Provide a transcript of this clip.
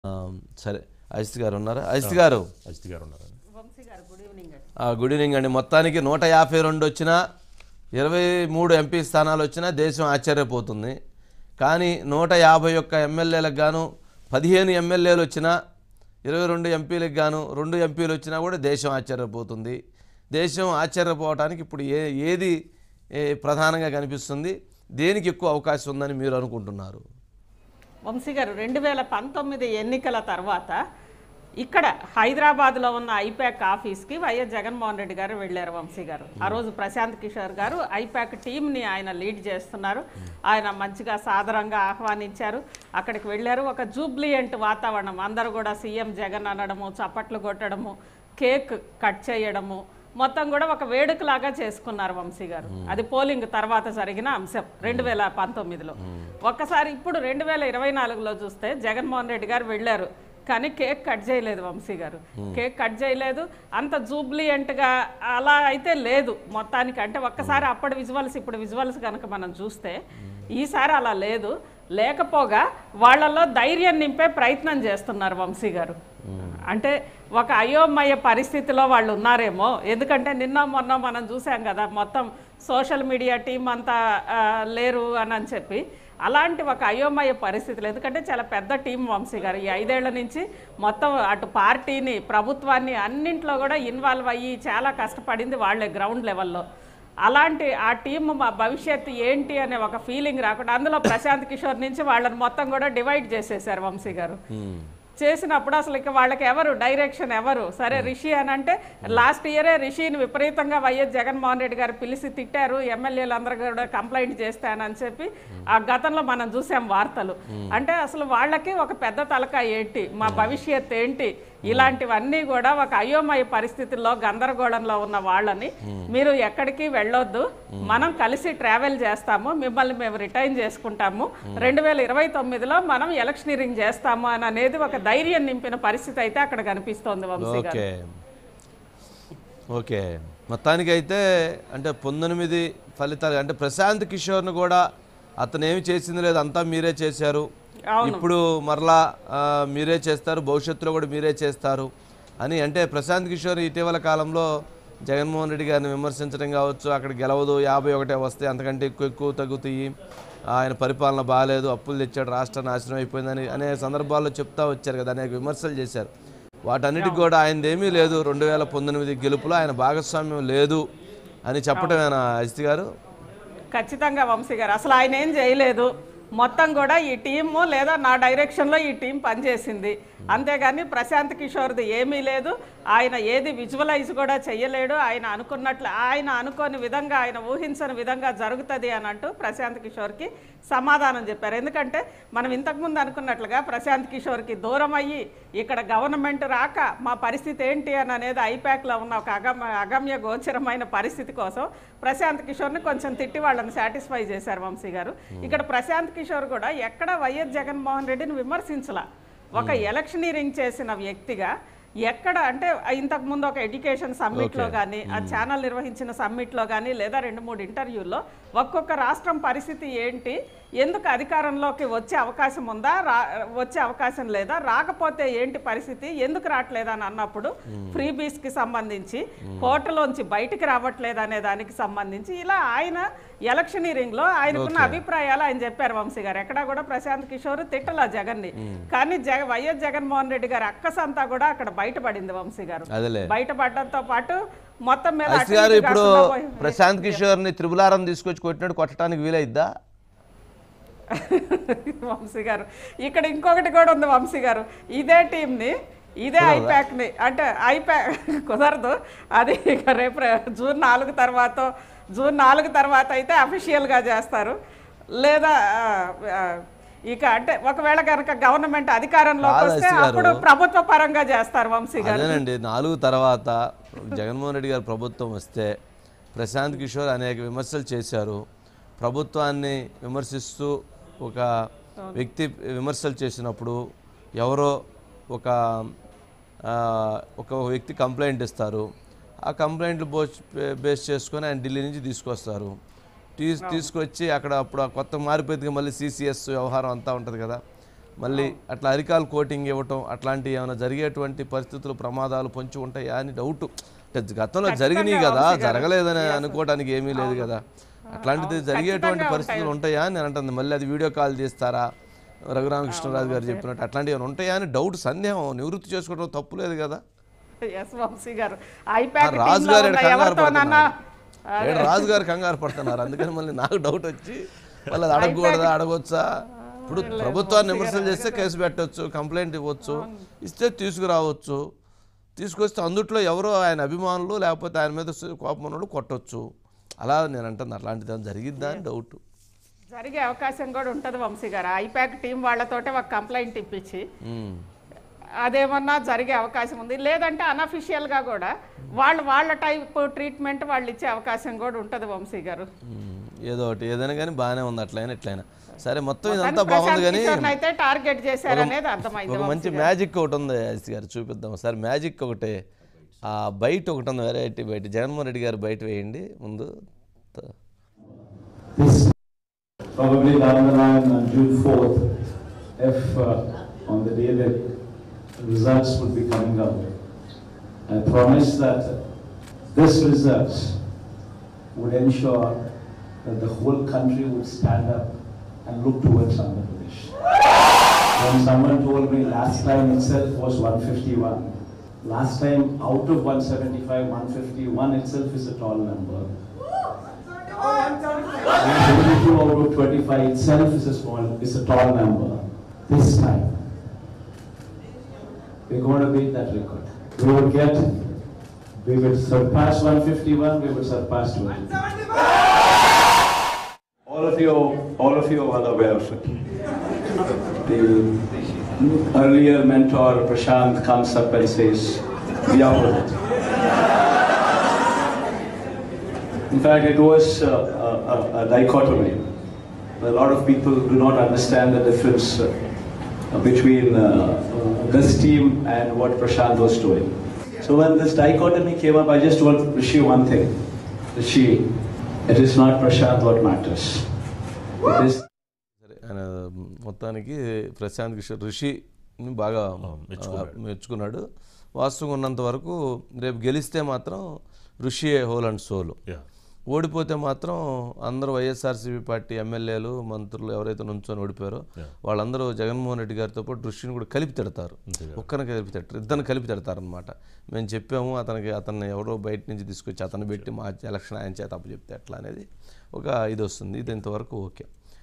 ఆ, సరే అజిత్ గారు ఉన్నారా అజిత్ గారు అజిత్ గారు ఉన్నారు వంశీ గారు గుడ్ ఈవినింగ్ అండి ఆ, గుడ్ ఈవినింగ్ అండి మొత్తానికి నూట యాభై రెండు వచ్చినా ఇరవై మూడు ఎంపీ స్థానాలు వచ్చినా దేశం ఆశ్చర్యపోతుంది కానీ నూట యాభై ఒక్క ఎమ్మెల్యేలకు గాను పదిహేను ఎమ్మెల్యేలు వచ్చినా ఇరవై రెండు ఎంపీలకు గాను రెండు ఎంపీలు వచ్చినా కూడా దేశం ఆశ్చర్యపోతుంది దేశం ఆశ్చర్యపోవటానికి ఇప్పుడు ఏ ఏది ఏ, ప్రధానంగా కనిపిస్తుంది దేనికి ఎక్కువ అవకాశం ఉందని మీరు అనుకుంటున్నారు వంశీ గారు రెండు వేల పంతొమ్మిది ఎన్నికల తర్వాత ఇక్కడ హైదరాబాద్లో ఉన్న ఐపాక్ ఆఫీస్కి వైఎస్ జగన్మోహన్ రెడ్డి గారు వెళ్ళారు వంశీ గారు ఆ రోజు ప్రశాంత్ కిషోర్ గారు ఐపాక్ టీంని ఆయన లీడ్ చేస్తున్నారు ఆయన మంచిగా సాదరంగా ఆహ్వానించారు అక్కడికి వెళ్ళారు ఒక జూబ్లియంట్ వాతావరణం అందరూ కూడా సీఎం జగన్ అనడము చప్పట్లు కొట్టడము కేక్ కట్ చేయడము మొత్తం కూడా ఒక వేడుకలాగా చేసుకున్నారు వంశీ గారు అది పోలింగ్ తర్వాత జరిగిన అంశం రెండు వేల పంతొమ్మిదిలో ఒక్కసారి ఇప్పుడు రెండు వేల ఇరవై నాలుగులో చూస్తే జగన్మోహన్ రెడ్డి గారు వెళ్ళారు కానీ కేక్ కట్ చేయలేదు వంశీ గారు కేక్ కట్ చేయలేదు అంత జూబ్లియంట్గా అలా అయితే లేదు మొత్తానికి అంటే ఒక్కసారి అప్పటి విజువల్స్ ఇప్పుడు విజువల్స్ కనుక మనం చూస్తే ఈసారి అలా లేదు లేకపోగా వాళ్ళల్లో ధైర్యం నింపే ప్రయత్నం చేస్తున్నారు వంశీ గారు అంటే ఒక అయోమయ పరిస్థితిలో వాళ్ళు ఉన్నారేమో ఎందుకంటే నిన్న మొన్న మనం చూసాం కదా మొత్తం సోషల్ మీడియా టీం అంతా ఆ, లేరు అని అని చెప్పి అలాంటి ఒక అయోమయ పరిస్థితులు ఎందుకంటే చాలా పెద్ద టీం వంశీ గారు ఈ ఐదేళ్ల నుంచి మొత్తం అటు పార్టీని ప్రభుత్వాన్ని అన్నింట్లో కూడా ఇన్వాల్వ్ అయ్యి చాలా కష్టపడింది వాళ్ళే గ్రౌండ్ లెవెల్లో అలాంటి ఆ టీం మా భవిష్యత్తు ఏంటి అనే ఒక ఫీలింగ్ రాకుండా అందులో ప్రశాంత్ కిషోర్ నుంచి వాళ్ళని మొత్తం కూడా డివైడ్ చేసేసారు వంశీ గారు చేసినప్పుడు అసలు ఇక వాళ్ళకి ఎవరు డైరెక్షన్ ఎవరు సరే రిషి అని అంటే లాస్ట్ ఇయరే రిషిని విపరీతంగా వైఎస్ జగన్మోహన్ రెడ్డి గారు పిలిచి తిట్టారు ఎమ్మెల్యేలు అందరూ కూడా కంప్లైంట్ చేస్తానని చెప్పి ఆ గతంలో మనం చూసాం వార్తలు అంటే అసలు వాళ్ళకి ఒక పెద్ద తలక ఏంటి మా భవిష్యత్ ఏంటి ఇలాంటివన్నీ కూడా ఒక అయోమయ పరిస్థితుల్లో గందరగోళంలో ఉన్న వాళ్ళని మీరు ఎక్కడికి వెళ్ళొద్దు మనం కలిసి ట్రావెల్ చేస్తాము మిమ్మల్ని మేము రిటైన్ చేసుకుంటాము రెండు వేల ఇరవై తొమ్మిదిలో మనం ఎలక్షనీరింగ్ చేస్తాము అని అనేది ఒక ధైర్యం నింపిన పరిస్థితి అయితే అక్కడ కనిపిస్తోంది వంశీ గారు ఓకే ఓకే మొత్తానికైతే అంటే పంతొమ్మిది ఫలితాలు అంటే ప్రశాంత్ కిషోర్ను కూడా అతను ఏమి చేసింది లేదు అంతా మీరే చేశారు అవును. ఇప్పుడు మరలా ఆ, మీరే చేస్తారు భవిష్యత్తులో కూడా మీరే చేస్తారు అని అంటే ప్రశాంత్ కిషోర్ ఇటీవల కాలంలో జగన్మోహన్ రెడ్డి గారిని విమర్శించడం కావచ్చు అక్కడ గెలవదు యాభై ఒకటే వస్తే అంతకంటే ఎక్కువ ఎక్కువ తగ్గుతాయి ఆయన పరిపాలన బాగాలేదు అప్పులు తెచ్చాడు రాష్ట్రం నాశనం అయిపోయిందని అనే సందర్భాల్లో చెప్తా వచ్చారు కదా అనేక విమర్శలు చేశారు వాటన్నిటికి కూడా ఆయనది ఏమీ లేదు రెండు వేల పంతొమ్మిది గెలుపులో ఆయన భాగస్వామ్యం లేదు అని చెప్పటమేనా అజిత్ గారు ఖచ్చితంగా వంశీ గారు అసలు ఆయన ఏం చేయలేదు మొత్తం కూడా ఈ టీము లేదా నా డైరెక్షన్లో ఈ టీం పనిచేసింది అంతేగాని ప్రశాంత్ కిషోర్ది ఏమీ లేదు ఆయన ఏది విజువలైజ్ కూడా చెయ్యలేడు ఆయన అనుకున్నట్లు ఆయన అనుకోని విధంగా ఆయన ఊహించని విధంగా జరుగుతుంది అని అంటూ ప్రశాంత్ కిషోర్కి సమాధానం చెప్పారు ఎందుకంటే మనం ఇంతకుముందు అనుకున్నట్లుగా ప్రశాంత్ కిషోర్కి దూరం అయ్యి ఇక్కడ గవర్నమెంట్ రాక మా పరిస్థితి ఏంటి అని అనేది ఐపాక్లో ఉన్న ఒక అగమ్య అగమ్య గోచరమైన పరిస్థితి కోసం ప్రశాంత్ కిషోర్ని కొంచెం తిట్టి వాళ్ళని సాటిస్ఫై చేశారు వంశీ గారు ఇక్కడ ప్రశాంత్ కిషోర్ కూడా ఎక్కడ వైఎస్ జగన్మోహన్ రెడ్డిని విమర్శించలా ఒక ఎలక్షనీరింగ్ చేసిన వ్యక్తిగా ఎక్కడ అంటే ఇంతకు ముందు ఒక ఎడ్యుకేషన్ సమ్మిట్లో కానీ ఆ ఛానల్ నిర్వహించిన సమ్మిట్లో కానీ లేదా రెండు మూడు ఇంటర్వ్యూల్లో ఒక్కొక్క రాష్ట్రం పరిస్థితి ఏంటి ఎందుకు అధికారంలోకి వచ్చే అవకాశం ఉందా రా వచ్చే అవకాశం లేదా రాకపోతే ఏంటి పరిస్థితి ఎందుకు రావట్లేదు అని అన్నప్పుడు ఫ్రీ కి సంబంధించి కోర్టులోంచి బయటికి రావట్లేదు అనే దానికి సంబంధించి ఇలా ఆయన ఎలక్షనీరింగ్ లో ఆయనకున్న అభిప్రాయాలు ఆయన చెప్పారు వంశీ గారు ఎక్కడా కూడా ప్రశాంత్ కిషోర్ తిట్టలా జగన్ని కానీ జగ వైఎస్ జగన్మోహన్ రెడ్డి గారి అక్కసంతా కూడా అక్కడ బయటపడింది వంశీ గారు అదేలే బయటపడడంతో పాటు మొత్తం మీద అజిత్ అటు గారు ఇటు ఇప్పుడు కాకుండా పోయి- ప్రశాంత్ కిషోర్ని త్రిపులారం తీసుకొచ్చి కొట్టినట్టు కొట్టడానికి వీలైద్దా వంశీ గారు ఇక్కడ ఇంకొకటి కూడా ఉంది వంశీ గారు ఇదే టీంని ఇదే ఐప్యాక్ని అంటే ఐప్యాక్ కుదరదు అది ఇక రేపు రే- జూన్ నాలుగు తర్వాత జూన్ నాలుగు తర్వాత అయితే అఫీషియల్గా చేస్తారు లేదా ఆ, ఆ, ఇక అంటే ఒకవేళ కనుక గవర్నమెంట్ అధికారంలోకి కాదు వస్తే అస్సి గారు. అప్పుడు ప్రభుత్వ పరంగా చేస్తారు వంశీ గారు అదేనండి నాలుగు తర్వాత జగన్మోహన్ రెడ్డి గారి ప్రభుత్వం వస్తే ప్రశాంత్ కిషోర్ అనేక విమర్శలు చేశారు ప్రభుత్వాన్ని విమర్శిస్తూ ఒక వ్యక్తి విమర్శలు చేసినప్పుడు ఎవరో ఒక ఆ, ఒక వ్యక్తి కంప్లైంట్ ఇస్తారు ఆ కంప్లైంట్లు బోస్ బేస్ చేసుకొని ఆయన ఢిల్లీ నుంచి తీసుకొస్తారు తీ తీసుకొచ్చి అక్కడ అప్పుడు ఆ కొత్త మారిపోయింది మళ్ళీ సిసిఎస్ వ్యవహారం అంతా ఉంటుంది కదా మళ్ళీ అట్లా అరికాలు కోటింగ్ ఇవ్వటం అట్లాంటివి ఏమైనా జరిగేటువంటి పరిస్థితులు ప్రమాదాలు పొంచి ఉంటాయా అని డౌట్ అంటే గతంలో జరిగినాయి కదా జరగలేదని అనుకోవడానికి ఏమీ లేదు కదా అట్లాంటిది జరిగేటువంటి పరిస్థితులు ఉంటాయా అని నేను అంటుంది మళ్ళీ అది వీడియో కాల్ చేస్తారా రఘురామకృష్ణరాజు గారు చెప్పినట్టు అట్లాంటివి ఏమైనా ఉంటాయా అని డౌట్ సందేహం నివృత్తి చేసుకోవడం తప్పు లేదు కదా ఎస్ వంశీ గారు ఐప్యాక్ రాజు టీంలో గారు ఉన్న కంగారు ఎవరితోనన్నా పడుతున్నారు ఏడు రాజు గారు కంగారు పడుతున్నారు అందుకని మళ్ళీ నాకు డౌట్ వచ్చి మళ్ళీ అది అడగకూడదా అడగవచ్చా ఇప్పుడు ప్రభుత్వాన్ని విమర్శలు చేస్తే కేసు పెట్టవచ్చు కంప్లైంట్ ఇవ్వచ్చు ఇస్తే తీసుకురావచ్చు తీసుకొస్తే అందుట్లో ఎవరో ఆయన అభిమానులు లేకపోతే ఆయన మీద కోపం ఉన్నోళ్ళు కొట్టొచ్చు అలా నేను అంటాను అట్లాంటిది ఏమైనా జరిగిద్దా అని డౌట్ జరిగే అవకాశం కూడా ఉంటుంది వంశీ గారు ఐప్యాక్ టీం వాళ్ళతోటే ఒక కంప్లైంట్ ఇప్పించి అదేమన్నా జరిగే అవకాశం ఉంది లేదంటే అనఫిషియల్గా కూడా వాళ్ళు వాళ్ళ టైప్ ట్రీట్మెంట్ వాళ్ళు ఇచ్చే అవకాశం కూడా ఉంటుంది వంశీ గారు ఏదో ఒకటి ఏదైనా కానీ బాగానే ఉంది అట్లయినా ఎట్లయినా సరే మొత్తం ఇదంతా బాగుంది కానీ కిషోర్ని అయితే టార్గెట్ చేశారనేది అర్థమైంది ఒక మంచి మ్యాజిక్ ఒకటి ఉంది యాస్ గారు చూపిద్దాం సార్ మ్యాజిక్ ఒకటే ఆ బయట ఒకటి ఉంది వెరైటీ బయట జగన్మోహన్ రెడ్డి గారు బయట వేయండి ముందు త- this probably down the line on June 4th, if uh, on the day that results would be coming out, I promise that this results would ensure that the whole country would stand up and look towards Andhra Pradesh. When someone told me last time itself was 151, last time out of 175, 151 itself is a tall number. 22 out of 25 itself is a small, is a tall number. This time, we're going to beat that record. We will get, we will surpass 151, we will surpass 200. All of you, all of you are well aware of it. The earlier mentor Prashant comes up and says, we are with it. In fact, it was uh, a, a, a dichotomy. A lot of people do not understand the difference uh, between uh, uh, this team and what Prashant was doing. So when this dichotomy came up, I just told Rishi one thing. Rishi, it is not Prashant what matters. It is సరే ఆయన మొత్తానికి ప్రశాంత్ కిషోర్ ఋషిని బాగా ఆ, మెచ్చుకున్నాడు వాస్తవంగా ఉన్నంత వరకు రేపు గెలిస్తే మాత్రం ఋషియే హోల్ అండ్ సోల్ Yeah. ఓడిపోతే మాత్రం అందరూ వైఎస్ఆర్సీపీ పార్టీ ఎమ్మెల్యేలు మంత్రులు ఎవరైతే నుంచొని ఓడిపోయారో వాళ్ళందరూ జగన్మోహన్ రెడ్డి గారితో పాటు ఋషిని కూడా కలిపి తిడతారు ఒక్కరిని కలిపి తిడతారు ఇద్దరిని కలిపి తిడతారు అనమాట మేము చెప్పాము అతనికి అతన్ని ఎవరో బయట నుంచి తీసుకొచ్చి అతను పెట్టి మా ఎలక్షన్ ఆయన చేత అప్పు చెప్తే ఎట్లా అనేది ఒక ఇది వస్తుంది ఇది ఇంతవరకు ఓకే